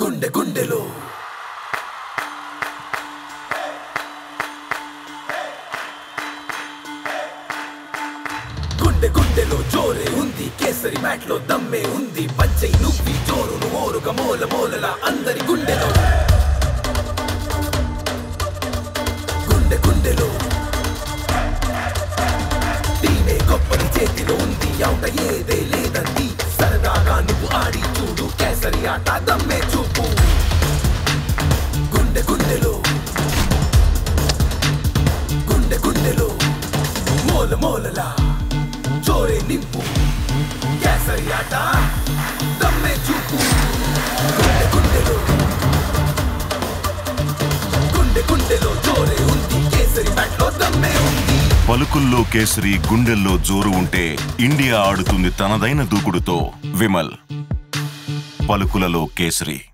గుండె గుండెలో గుండె గుండెలో జోరే ఉంది కేసరి మ్యాట్ లో దమ్మే ఉంది పంచై నువ్వి జోరును ఓరుగా మూల మూలల అందరి గుండెలో గుండె గుండెలో టీమే గొప్పని చేతిలో ఉంది అవుట ఏదే లేదంది సరదాగా నువ్వు ఆడి చూడు కేసరి ఆట దమ్మే చూపు గుండె గుండెలో గుండె గుండెలో మూల మూలలా జోరే నింపు కేసరి ఆట దమ్మే చూపు గుండె గుండెలో గుండె గుండెలో జోరే ఉంది కేసరి బ్యాట్లో దమ్మే ఉంది పలుకుల్లో కేసరి గుండెల్లో జోరు ఉంటే ఇండియా ఆడుతుంది తనదైన దూకుడుతో విమల్ పలుకులలో కేసరి